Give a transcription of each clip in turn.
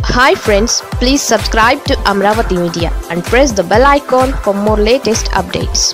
hi friends please subscribe to Amaravati media and press the bell icon for more latest updates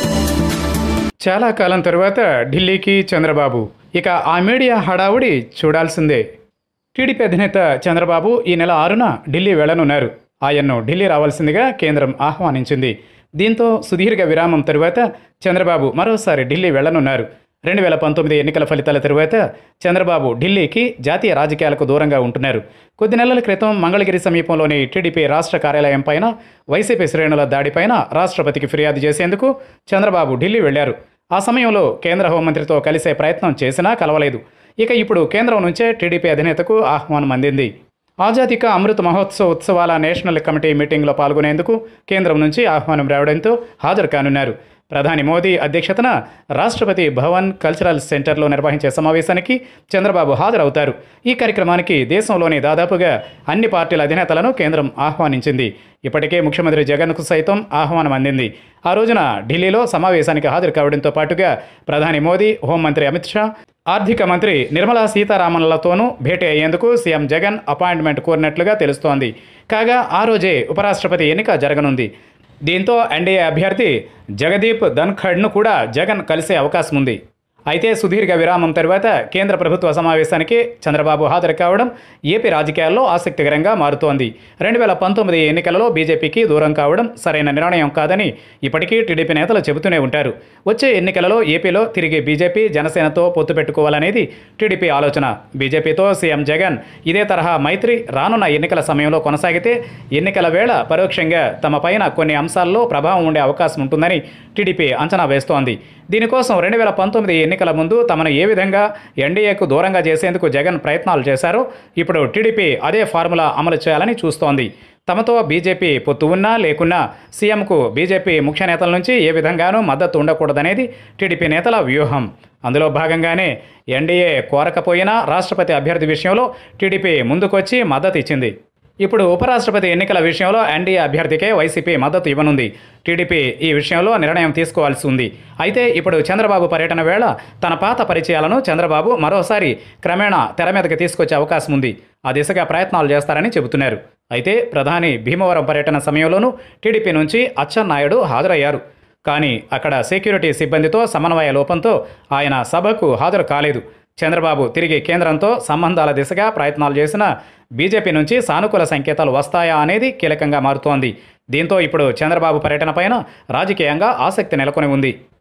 చాలా కాలం తరువాత ఢిల్లీకి చంద్రబాబు ఇక ఆ మీడియా హడావుడి చూడాల్సిందే టీడీపీ అధినేత చంద్రబాబు ఈ నెల ఆరున ఢిల్లీ వెళ్లనున్నారు ఆయన్ను ఢిల్లీ రావాల్సిందిగా కేంద్రం ఆహ్వానించింది దీంతో సుదీర్ఘ విరామం తరువాత చంద్రబాబు మరోసారి ఢిల్లీ వెళ్లనున్నారు రెండు వేల పంతొమ్మిది ఎన్నికల ఫలితాల తరువాత చంద్రబాబు ఢిల్లీకి జాతీయ రాజకీయాలకు దూరంగా ఉంటున్నారు కొద్ది నెలల క్రితం మంగళగిరి సమీపంలోని టీడీపీ రాష్ట్ర కార్యాలయం పైన వైసీపీ శ్రేణుల దాడిపైన రాష్ట్రపతికి ఫిర్యాదు చేసేందుకు చంద్రబాబు ఢిల్లీ వెళ్లారు ఆ సమయంలో కేంద్ర హోంమంత్రితో కలిసే ప్రయత్నం చేసినా కలవలేదు ఇక ఇప్పుడు కేంద్రం నుంచే టీడీపీ అధినేతకు ఆహ్వానం అందింది ఆజాదీ కా అమృత్ మహోత్సవ్ ఉత్సవాల నేషనల్ కమిటీ మీటింగ్లో పాల్గొనేందుకు కేంద్రం నుంచి ఆహ్వానం రావడంతో హాజరు కానున్నారు ప్రధాని మోదీ అధ్యక్షతన రాష్ట్రపతి భవన్ కల్చరల్ సెంటర్లో నిర్వహించే సమావేశానికి చంద్రబాబు హాజరవుతారు ఈ కార్యక్రమానికి దేశంలోని దాదాపుగా అన్ని పార్టీల అధినేతలను కేంద్రం ఆహ్వానించింది ఇప్పటికే ముఖ్యమంత్రి జగన్కు సైతం ఆహ్వానం అందింది ఆ రోజున ఢిల్లీలో సమావేశానికి హాజరు కావడంతో పాటుగా ప్రధాని మోదీ హోంమంత్రి అమిత్ షా ఆర్థిక మంత్రి నిర్మలా సీతారామన్లతోనూ భేటీ అయ్యేందుకు సీఎం జగన్ అపాయింట్మెంట్ కోరినట్లుగా తెలుస్తోంది కాగా ఆ రోజే ఉపరాష్ట్రపతి ఎన్నిక జరగనుంది దీంతో ఎన్డీఏ అభ్యర్థి జగదీప్ ధన్ఖడ్ను కూడా జగన్ కలిసే అవకాశం ఉంది అయితే సుదీర్ఘ విరామం తర్వాత కేంద్ర ప్రభుత్వ సమావేశానికి చంద్రబాబు హాజరు కావడం ఏపీ రాజకీయాల్లో ఆసక్తికరంగా మారుతోంది రెండు వేల పంతొమ్మిది ఎన్నికలలో బీజేపీకి దూరం కావడం సరైన నిర్ణయం కాదని ఇప్పటికీ టీడీపీ నేతలు చెబుతూనే ఉంటారు వచ్చే ఎన్నికలలో ఏపీలో తిరిగి బీజేపీ జనసేనతో పొత్తు పెట్టుకోవాలనేది టీడీపీ ఆలోచన బీజేపీతో సీఎం జగన్ ఇదే తరహా మైత్రి రానున్న ఎన్నికల సమయంలో కొనసాగితే ఎన్నికల వేళ పరోక్షంగా తమ పైన కొన్ని అంశాల్లో ప్రభావం ఉండే అవకాశం ఉంటుందని టీడీపీ అంచనా వేస్తోంది దీనికోసం రెండు వేల పంతొమ్మిది ఎన్నికల ముందు తమను ఏ విధంగా ఎన్డీఏకు దూరంగా చేసేందుకు జగన్ ప్రయత్నాలు చేశారో ఇప్పుడు టీడీపీ అదే ఫార్ములా అమలు చేయాలని చూస్తోంది తమతో బీజేపీ పొత్తు ఉన్నా లేకున్నా సీఎంకు బీజేపీ ముఖ్య నేతల నుంచి ఏ విధంగానూ మద్దతు ఉండకూడదనేది టీడీపీ నేతల వ్యూహం అందులో భాగంగానే ఎన్డీఏ కోరకపోయినా రాష్ట్రపతి అభ్యర్థి విషయంలో టీడీపీ ముందుకొచ్చి మద్దతు ఇచ్చింది ఇప్పుడు ఉపరాష్ట్రపతి ఎన్నికల విషయంలో ఎన్డీఏ అభ్యర్థికే వైసీపీ మద్దతు ఇవ్వనుంది టీడీపీ ఈ విషయంలో నిర్ణయం తీసుకోవాల్సి ఉంది అయితే ఇప్పుడు చంద్రబాబు పర్యటన వేళ తన పాత పరిచయాలను చంద్రబాబు మరోసారి క్రమేణా తెర మీదకి తీసుకొచ్చే అవకాశం ఉంది ఆ దిశగా ప్రయత్నాలు చేస్తారని చెబుతున్నారు అయితే ప్రధాని భీమవరం పర్యటన సమయంలోనూ టీడీపీ నుంచి అచ్చెన్నాయుడు హాజరయ్యారు కానీ అక్కడ సెక్యూరిటీ సిబ్బందితో సమన్వయ లోపంతో ఆయన సభకు హాజరు కాలేదు చంద్రబాబు తిరిగి కేంద్రంతో సంబంధాల దిశగా ప్రయత్నాలు చేసిన బీజేపీ నుంచి సానుకూల సంకేతాలు వస్తాయా అనేది కీలకంగా మారుతోంది దీంతో ఇప్పుడు చంద్రబాబు పర్యటన పైన రాజకీయంగా ఆసక్తి నెలకొని ఉంది